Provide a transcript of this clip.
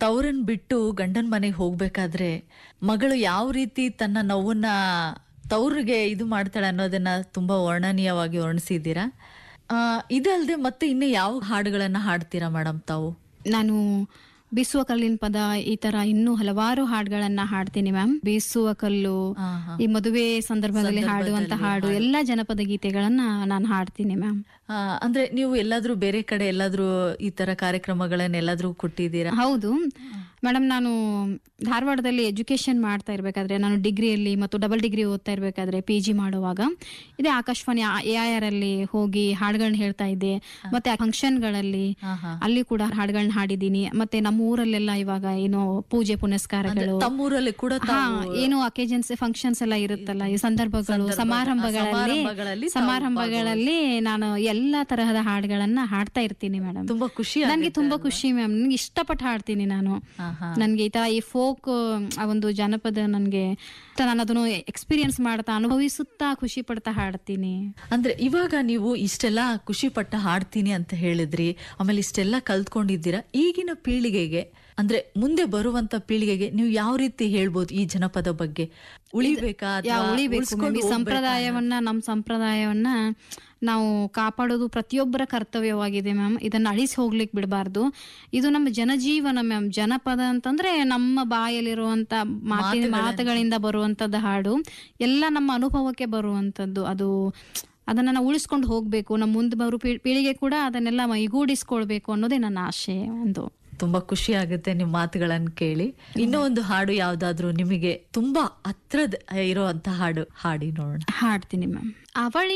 ತವರನ್ ಬಿಟ್ಟು ಗಂಡನ ಮನೆಗೆ ಹೋಗ್ಬೇಕಾದ್ರೆ ಮಗಳು ಯಾವ ರೀತಿ ತನ್ನ ನೋವನ್ನ ತವ್ರಿಗೆ ಇದು ಮಾಡ್ತಾಳೆ ಅನ್ನೋದನ್ನ ತುಂಬಾ ವರ್ಣನೀಯವಾಗಿ ವರ್ಣಿಸಿದ್ದೀರಾ ಆ, ಇದಲ್ದೆ ಮತ್ತೆ ಇನ್ನು ಯಾವ ಹಾಡುಗಳನ್ನ ಹಾಡ್ತೀರಾ ಮೇಡಮ್ ತಾವು ನಾನು ಬೀಸುವ ಕಲ್ಲಿನ ಪದ ಈ ತರ ಇನ್ನೂ ಹಲವಾರು ಹಾಡುಗಳನ್ನ ಹಾಡ್ತೀನಿ ಮ್ಯಾಮ್ ಬೀಸುವ ಕಲ್ಲು ಆ, ಹಾ. ಈ ಮದುವೆ ಸಂದರ್ಭದಲ್ಲಿ ಹಾಡುವಂತ ಹಾಡು ಎಲ್ಲಾ ಜನಪದ ಗೀತೆಗಳನ್ನ ನಾನು ಹಾಡ್ತೀನಿ ಮ್ಯಾಮ್ ಆ, ಅಂದ್ರೆ ನೀವು ಎಲ್ಲಾದ್ರೂ ಬೇರೆ ಕಡೆ ಎಲ್ಲಾದ್ರೂ ಈ ತರ ಕಾರ್ಯಕ್ರಮಗಳನ್ನ ಎಲ್ಲಾದ್ರೂ ಕೊಟ್ಟಿದ್ದೀರಾ ಹೌದು ಮೇಡಮ್ ನಾನು ಧಾರವಾಡದಲ್ಲಿ ಎಜುಕೇಶನ್ ಮಾಡ್ತಾ ಇರ್ಬೇಕಾದ್ರೆ ನಾನು ಡಿಗ್ರಿಯಲ್ಲಿ ಮತ್ತು ಡಬಲ್ ಡಿಗ್ರಿ ಓದ್ತಾ ಇರ್ಬೇಕಾದ್ರೆ ಪಿ ಜಿ ಮಾಡುವಾಗ ಇದೇ ಆಕಾಶವಾಣಿ ಎ ಐ ಆರ್ ಅಲ್ಲಿ ಹೋಗಿ ಹಾಡುಗಳನ್ನ ಹೇಳ್ತಾ ಇದ್ದೆ ಮತ್ತೆ ಫಂಕ್ಷನ್ಗಳಲ್ಲಿ ಹಾ, ಹಾ. ಅಲ್ಲಿ ಕೂಡ ಹಾಡುಗಳನ್ನ ಹಾಡಿದ್ದೀನಿ ಮತ್ತೆ ನಮ್ಮ ಊರಲ್ಲೆಲ್ಲ ಇವಾಗ ಏನೋ ಪೂಜೆ ಪುನಸ್ಕಾರಗಳು ತಮ್ಮೂರಲ್ಲಿ ಕೂಡ ಹಾ ತಾವು ಏನು ಅಕೇಜನ್ಸ್ ಫಂಕ್ಷನ್ಸ್ ಎಲ್ಲ ಇರುತ್ತಲ್ಲ ಈ ಸಂದರ್ಭಗಳು ಸಂದರ್ಭ- ಸಮಾರಂಭಗಳಲ್ಲಿ ಸಮಾರಂಭಗಳಲ್ಲಿ ತಾವು ಸಮಾರಂಭಗಳಲ್ಲಿ ನಾನು ಎಲ್ಲಾ ತರಹದ ಹಾಡುಗಳನ್ನ ಹಾಡ್ತಾ ಇರ್ತೀನಿ ಮೇಡಮ್ ತುಂಬಾ ಖುಷಿ ನನ್ಗೆ ತುಂಬಾ ಖುಷಿ ಮ್ಯಾಮ್ ನನ್ಗೆ ಇಷ್ಟಪಟ್ಟು ಹಾಡ್ತೀನಿ ನಾನು ಹಾ, ಹಾ. ನನ್ಗೆ ಈ ತರ ಈ ಫೋಕ್ ಆ ಒಂದು ಜನಪದ ನನ್ಗೆ ನಾನು ಅದನ್ನು ಎಕ್ಸ್ಪೀರಿಯನ್ಸ್ ಮಾಡ್ತಾ ಅನುಭವಿಸುತ್ತಾ ಖುಷಿ ಪಡ್ತಾ ಹಾಡ್ತೀನಿ ಅಂದ್ರೆ ಇವಾಗ ನೀವು ಇಷ್ಟೆಲ್ಲ ಖುಷಿ ಪಟ್ಟ ಹಾಡ್ತೀನಿ ಅಂತ ಹೇಳಿದ್ರಿ ಆಮೇಲೆ ಇಷ್ಟೆಲ್ಲ ಕಲ್ತ್ಕೊಂಡಿದ್ದೀರಾ ಈಗಿನ ಪೀಳಿಗೆಗೆ ಅಂದ್ರೆ ಮುಂದೆ ಬರುವಂತ ಪೀಳಿಗೆಗೆ ನೀವು ಯಾವ ರೀತಿ ಹೇಳ್ಬೋದು ಈ ಜನಪದ ಬಗ್ಗೆ ಉಳಿಬೇಕಾ ಯಾ ಅಥವಾ ಉಳಿಬೇಕು ಉಳ್ಸ್ಕೊಂಡು ಮ್ಯಾಮ್. ಈ ಹೋಗ್ಬೇಕಾ? ಸಂಪ್ರದಾಯವನ್ನ ನಮ್ಮ ಸಂಪ್ರದಾಯವನ್ನ ನಾವು ಕಾಪಾಡೋದು ಪ್ರತಿಯೊಬ್ಬರ ಕರ್ತವ್ಯವಾಗಿದೆ ಮ್ಯಾಮ್ ಇದನ್ನ ಅಳಿಸಿ ಹೋಗ್ಲಿಕ್ಕೆ ಬಿಡಬಾರ್ದು ಇದು ನಮ್ಮ ಜನಜೀವನ ಮ್ಯಾಮ್ ಜನಪದ ಅಂತಂದ್ರೆ ನಮ್ಮ ಬಾಯಲ್ಲಿರುವಂತ ಮಾತಿನ ಮಾತುಗಳಿಂದ ಬರುವಂತದ್ದು ಹಾಡು ಎಲ್ಲ ನಮ್ಮ ಅನುಭವಕ್ಕೆ ಬರುವಂತದ್ದು ಅದು ಅದನ್ನ ನಾವು ಉಳಿಸ್ಕೊಂಡು ಹೋಗ್ಬೇಕು ನಮ್ಮ ಮುಂದೆ ಬರೋ ಪೀಳ್- ಪೀಳಿಗೆ ಕೂಡ ಅದನ್ನೆಲ್ಲ ಮೈಗೂಡಿಸ್ಕೊಳ್ಬೇಕು ಅನ್ನೋದೇ ನನ್ನ ಆಶೆ ಒಂದು ತುಂಬಾ ಖುಷಿ ಆಗುತ್ತೆ ನಿಮ್ ಮಾತುಗಳನ್ನ ಕೇಳಿ ಇನ್ನೂ ಒಂದು ಹಾಡು ಯಾವ್ದಾದ್ರು ನಿಮಗೆ ತುಂಬಾ ಹತ್ರದ ಇರುವಂತ ಹಾಡು ಹಾಡಿ ನೋಡೋಣ ಹಾಡ್ತೀನಿ ಮ್ಯಾಮ್ ಅವಳಿ